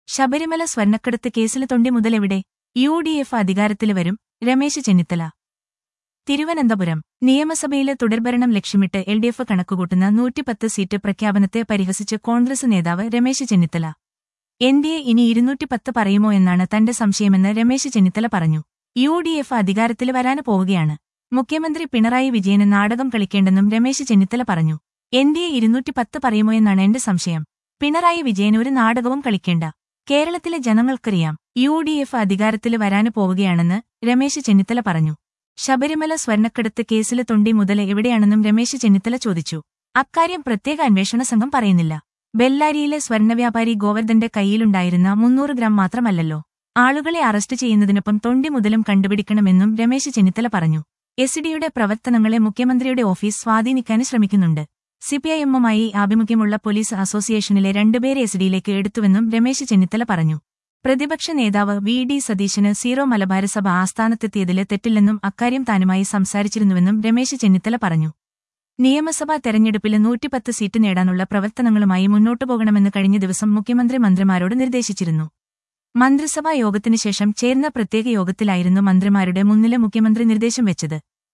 ശബരിമല സ്വർണ്ണക്കടത്ത് കേസിൽ തൊണ്ടി മുതലെവിടെ യു ഡി എഫ് അധികാരത്തിൽ വരും രമേശ് ചെന്നിത്തല തിരുവനന്തപുരം നിയമസഭയിലെ തുടർഭരണം ലക്ഷ്യമിട്ട് എൽ ഡി എഫ് കണക്കുകൂട്ടുന്ന നൂറ്റിപ്പത്ത് സീറ്റ് പ്രഖ്യാപനത്തെ പരിഹസിച്ച് കോൺഗ്രസ് നേതാവ് Ramesh Chennithala N D A ഇനി ഇരുന്നൂറ്റിപ്പത്ത് പറയുമോ എന്നാണ് തന്റെ സംശയമെന്ന് രമേശ് ചെന്നിത്തല പറഞ്ഞു യു ഡി എഫ് അധികാരത്തിൽ വരാന് പോവുകയാണ് മുഖ്യമന്ത്രി പിണറായി വിജയന് നാടകം കളിക്കേണ്ടെന്നും രമേശ് ചെന്നിത്തല പറഞ്ഞു എൻ ഡി എ ഇരുന്നൂറ്റിപ്പത്ത് പറയുമോ എന്നാണ് എന്റെ സംശയം പിണറായി വിജയൻ ഒരു നാടകവും കളിക്കേണ്ട കേരളത്തിലെ ജനങ്ങൾക്കറിയാം യു ഡി എഫ് അധികാരത്തിൽ വരാന് പോവുകയാണെന്ന് രമേശ് ചെന്നിത്തല പറഞ്ഞു ശബരിമല സ്വർണ്ണക്കടത്ത് കേസിൽ തൊണ്ടി മുതൽ എവിടെയാണെന്നും രമേശ് ചെന്നിത്തല ചോദിച്ചു അക്കാര്യം പ്രത്യേക അന്വേഷണ സംഘം പറയുന്നില്ല ബെല്ലാരിയിലെ സ്വർണ്ണവ്യാപാരി ഗോവർദ്ധന്റെ കയ്യിലുണ്ടായിരുന്ന മുന്നൂറ് ഗ്രാം മാത്രമല്ലല്ലോ ആളുകളെ അറസ്റ്റ് ചെയ്യുന്നതിനൊപ്പം തൊണ്ടി മുതലും കണ്ടുപിടിക്കണമെന്നും രമേശ് ചെന്നിത്തല പറഞ്ഞു എസ് ഡിയുടെ പ്രവർത്തനങ്ങളെ മുഖ്യമന്ത്രിയുടെ ഓഫീസ് സ്വാധീനിക്കാൻ ശ്രമിക്കുന്നുണ്ട് സിപിഐഎമ്മുമായി ആഭിമുഖ്യമുള്ള പോലീസ് അസോസിയേഷനിലെ രണ്ടുപേരെ എസ് ഡിയിലേക്ക് എടുത്തുവെന്നും രമേശ് ചെന്നിത്തല പറഞ്ഞു പ്രതിപക്ഷ നേതാവ് വി ഡി സതീശന് സീറോ മലബാര സഭ ആസ്ഥാനത്തെത്തിയതില് തെറ്റില്ലെന്നും അക്കാര്യം താനുമായി സംസാരിച്ചിരുന്നുവെന്നും രമേശ് ചെന്നിത്തല പറഞ്ഞു നിയമസഭാ തെരഞ്ഞെടുപ്പിൽ നൂറ്റിപ്പത്ത് സീറ്റ് നേടാനുള്ള പ്രവർത്തനങ്ങളുമായി മുന്നോട്ടു പോകണമെന്ന് കഴിഞ്ഞ ദിവസം മുഖ്യമന്ത്രി മന്ത്രിമാരോട് നിർദ്ദേശിച്ചിരുന്നു മന്ത്രിസഭാ യോഗത്തിനു ശേഷം ചേർന്ന പ്രത്യേക യോഗത്തിലായിരുന്നു മന്ത്രിമാരുടെ മുന്നിലെ മുഖ്യമന്ത്രി നിർദ്ദേശം വെച്ചത്